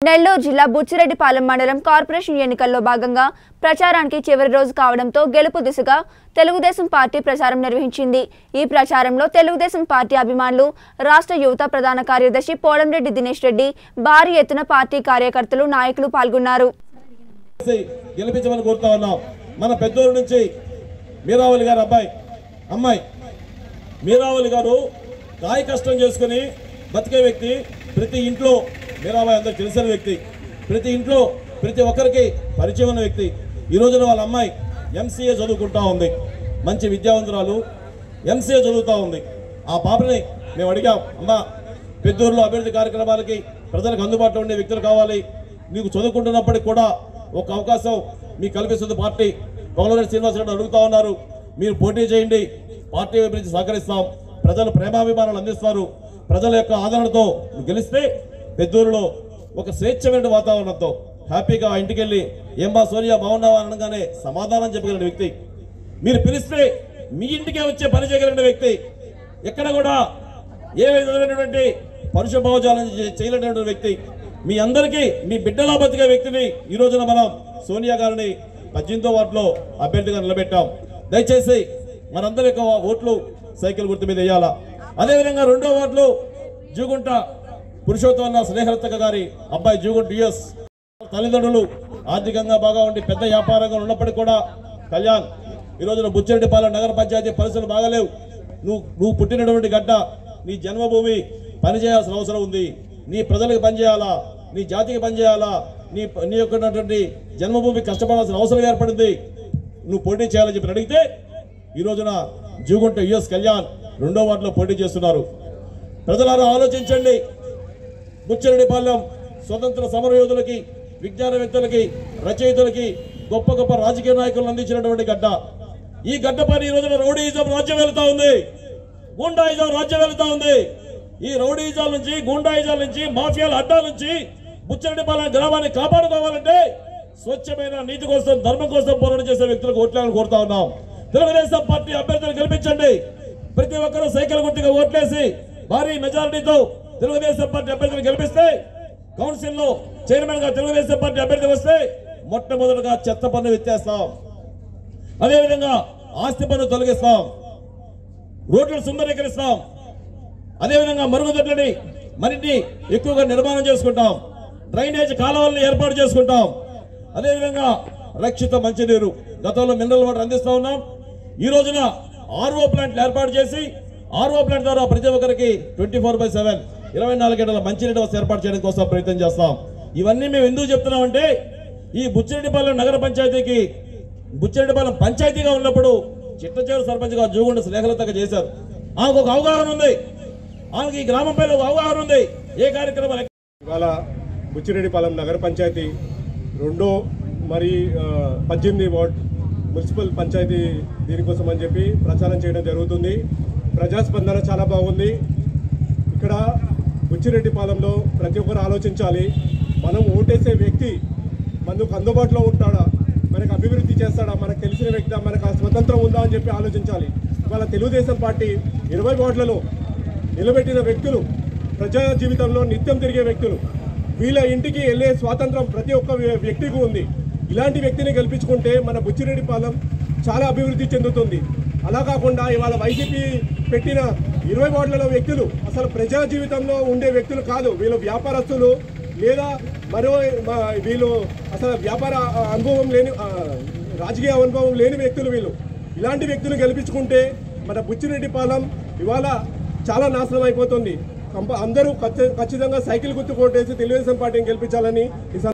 నెల్లూరు జిల్లా బుచ్చిరెడ్డిపాలెం మండలం కార్పొరేషన్ ఎన్నికల్లో భాగంగా ప్రచారానికి చివరి రోజు కావడంతో గెలుపు దిశగా తెలుగుదేశం పార్టీ ప్రచారం నిర్వహించింది ఈ ప్రచారంలో తెలుగుదేశం పార్టీ అభిమానులు రాష్ట్ర యువత ప్రధాన కార్యదర్శి పోలంరెడ్డి దినేష్ రెడ్డి భారీ ఎత్తున పార్టీ కార్యకర్తలు నాయకులు పాల్గొన్నారు చేసి గెలిపించమని కోరుతా ఉన్నాం మన పెద్దోళ్ళ నుంచి మీరావళి గారు అబ్బాయి అమ్మాయి మీరావళి గారు కాయ కష్టం చేసుకుని బతికే వ్యక్తి ప్రతి ఇంట్లో మీరాబాయి అందరికి తెలిసిన వ్యక్తి ప్రతి ఇంట్లో ప్రతి ఒక్కరికి పరిచయం ఉన్న వ్యక్తి ఈ రోజున వాళ్ళ అమ్మాయి ఎంసీఏ చదువుకుంటా ఉంది మంచి విద్యావంతురాలు ఎంసీఏ చదువుతూ ఉంది ఆ పాపని మేము అడిగాం అమ్మా పెద్దూరులో అభివృద్ధి కార్యక్రమాలకి ప్రజలకు అందుబాటులో ఉండే వ్యక్తులు కావాలి నీకు చదువుకుంటున్నప్పటికి కూడా ఒక అవకాశం మీకు కల్పిస్తుంది పార్టీ పొగలరెడ్డి శ్రీనివాసరెడ్డి అడుగుతా ఉన్నారు మీరు పోటీ చేయండి పార్టీ వైపు నుంచి సహకరిస్తాం ప్రజలు ప్రేమాభిమానాలు అందిస్తారు ప్రజల యొక్క ఆదరణతో గెలిస్తే పెద్దూరులో ఒక స్వేచ్ఛమైన వాతావరణంతో హ్యాపీగా ఆ ఇంటికి వెళ్ళి ఏమ్మా సోనియా బాగున్నావా అని అనగానే సమాధానం చెప్పగలిగిన వ్యక్తి మీరు పిలిస్తే మీ ఇంటికే వచ్చే పని చేయగలిగిన వ్యక్తి ఎక్కడ కూడా ఏ విధమైనటువంటి పరుష భావజాలం చే- చేయలేనటువంటి వ్యక్తి మీ అందరికీ మీ బిడ్డలా బతికే వ్యక్తిని ఈ రోజున మనం సోనియా గారిని పద్దెనిమిదో వార్డులో అభ్యర్థిగా నిలబెట్టాం దయచేసి మనందరి యొక్క ఓట్లు సైకిల్ గుర్తు మీద వేయాలా అదేవిధంగా రెండో వార్డులో జూగుంట పురుషోత్తమ స్నేహరత్క గారి అబ్బాయి జూగుంట యుఎస్ తల్లిదండ్రులు ఆర్థికంగా బాగా ఉండి పెద్ద వ్యాపారంగా ఉన్నప్పటికీ కూడా కళ్యాణ్ ఈ రోజున బుచ్చిరెడ్డిపాలెం నగర పంచాయతీ పరిస్థితులు బాగాలేవు నువ్వు నువ్వు పుట్టినటువంటి గడ్డ నీ జన్మభూమి పనిచేయాల్సిన అవసరం ఉంది నీ ప్రజలకు పనిచేయాలా నీ జాతికి పనిచేయాలా నీ నీ యొక్క ఉన్నటువంటి జన్మభూమి కష్టపడాల్సిన అవసరం ఏర్పడింది నువ్వు పోటీ చేయాలని చెప్పి అడిగితే ఈ రోజున జూగుంట యుఎస్ కళ్యాణ్ రెండో వార్డులో పోటీ చేస్తున్నారు ప్రజలారా ఆలోచించండి బుచ్చిరెడ్డిపాలెం స్వతంత్ర సమరయోధులకి విజ్ఞానవేత్తలకి రచయితలకి గొప్ప గొప్ప రాజకీయ నాయకులను అందించినటువంటి గడ్డ ఈ గడ్డ పైన ఈ రోజున రౌడీయిజం రాజ్యం వెళ్తా ఉంది గూండాయిజం రాజ్యం వెళ్తా ఉంది ఈ రౌడీయిజాల నుంచి గూండాయిజాల నుంచి మాఫియాల అడ్డాల నుంచి బుచ్చిరెడ్డిపాలెం గ్రామాన్ని కాపాడుకోవాలంటే స్వచ్ఛమైన నీతి కోసం ధర్మం కోసం పోరాటం చేసే వ్యక్తులకు ఓట్లను కోరుతా ఉన్నాం తెలుగుదేశం పార్టీ అభ్యర్థులు గెలిపించండి ప్రతి ఒక్కరూ సైకిల్ గుర్తుగా ఓట్లేసి భారీ మెజారిటీతో తెలుగుదేశం పార్టీ అభ్యర్థిని గెలిపిస్తే కౌన్సిల్ లో చైర్మన్ గా తెలుగుదేశం పార్టీ అభ్యర్థి వస్తే మొట్టమొదటిగా చెత్త పన్ను ఎత్తేస్తాం అదేవిధంగా ఆస్తి పన్ను తొలగిస్తాం రోడ్లను సుందరీకరిస్తాం అదేవిధంగా మరుగుదొడ్లని మరిన్ని ఎక్కువగా నిర్మాణం చేసుకుంటాం డ్రైనేజ్ కాలువలను ఏర్పాటు చేసుకుంటాం అదేవిధంగా రక్షిత మంచినీరు గతంలో మినరల్ వాటర్ అందిస్తా ఉన్నాం ఈ రోజున ఆర్ఓ ప్లాంట్లు ఏర్పాటు చేసి ఆర్ఓ ప్లాంట్ ద్వారా ప్రతి ఒక్కరికి ట్వంటీ ఫోర్ బై సెవెన్ ఇరవై నాలుగు గంటల మంచినీటి వసతి ఏర్పాటు చేయడం కోసం ప్రయత్నం చేస్తాం ఇవన్నీ మేము ఎందుకు చెప్తున్నామంటే ఈ బుచ్చిరెడ్డిపాలెం నగర పంచాయతీకి బుచ్చిరెడ్డిపాలెం పంచాయతీగా ఉన్నప్పుడు చిట్టచేరు సర్పంచ్గా జూగుండ స్నేహలతగా చేశారు ఆమెకు ఒక అవగాహన ఉంది ఆమెకి ఈ గ్రామం పైన ఒక అవగాహన ఉంది ఏ కార్యక్రమాలు ఇవాళ బుచ్చిరెడ్డిపాలెం నగర పంచాయతీ రెండో మరి ఆ, పద్దెనిమిది వార్డ్ మున్సిపల్ పంచాయతీ దీనికోసం అని చెప్పి ప్రచారం చేయడం జరుగుతుంది ప్రజాస్పందన చాలా బాగుంది ఇక్కడ బుచ్చిరెడ్డిపాలెంలో ప్రతి ఒక్కరు ఆలోచించాలి మనం ఓటేసే వ్యక్తి మనకు అందుబాటులో ఉంటాడా మనకు అభివృద్ధి చేస్తాడా మనకు తెలిసిన వ్యక్తి మనకు ఆ స్వతంత్రం ఉందా అని చెప్పి ఆలోచించాలి ఇవాళ తెలుగుదేశం పార్టీ ఇరవై వార్డులలో నిలబెట్టిన వ్యక్తులు ప్రజా జీవితంలో నిత్యం తిరిగే వ్యక్తులు వీళ్ళ ఇంటికి వెళ్ళే స్వాతంత్రం ప్రతి ఒక్క వ్య- వ్యక్తికి ఉంది ఇలాంటి వ్యక్తిని గెలిపించుకుంటే మన బుచ్చిరెడ్డిపాలెం చాలా అభివృద్ధి చెందుతుంది అలా కాకుండా ఇవాళ వైసీపీ పెట్టిన ఇరవై వార్డులలో వ్యక్తులు అసలు ప్రజా జీవితంలో ఉండే వ్యక్తులు కాదు వీళ్ళు వ్యాపారస్తులు లేదా మరో మ- వీళ్ళు అసలు వ్యాపార ఆ, అనుభవం లేని ఆ, రాజకీయ అనుభవం లేని వ్యక్తులు వీళ్ళు ఇలాంటి వ్యక్తులు గెలిపించుకుంటే మన బుచ్చిరెడ్డిపాలెం ఇవాళ చాలా నాశనం అయిపోతుంది కంప అందరూ ఖచ్చి- ఖచ్చితంగా సైకిల్ గుర్తు కొట్టేసి తెలుగుదేశం పార్టీని గెలిపించాలని ఈ సం-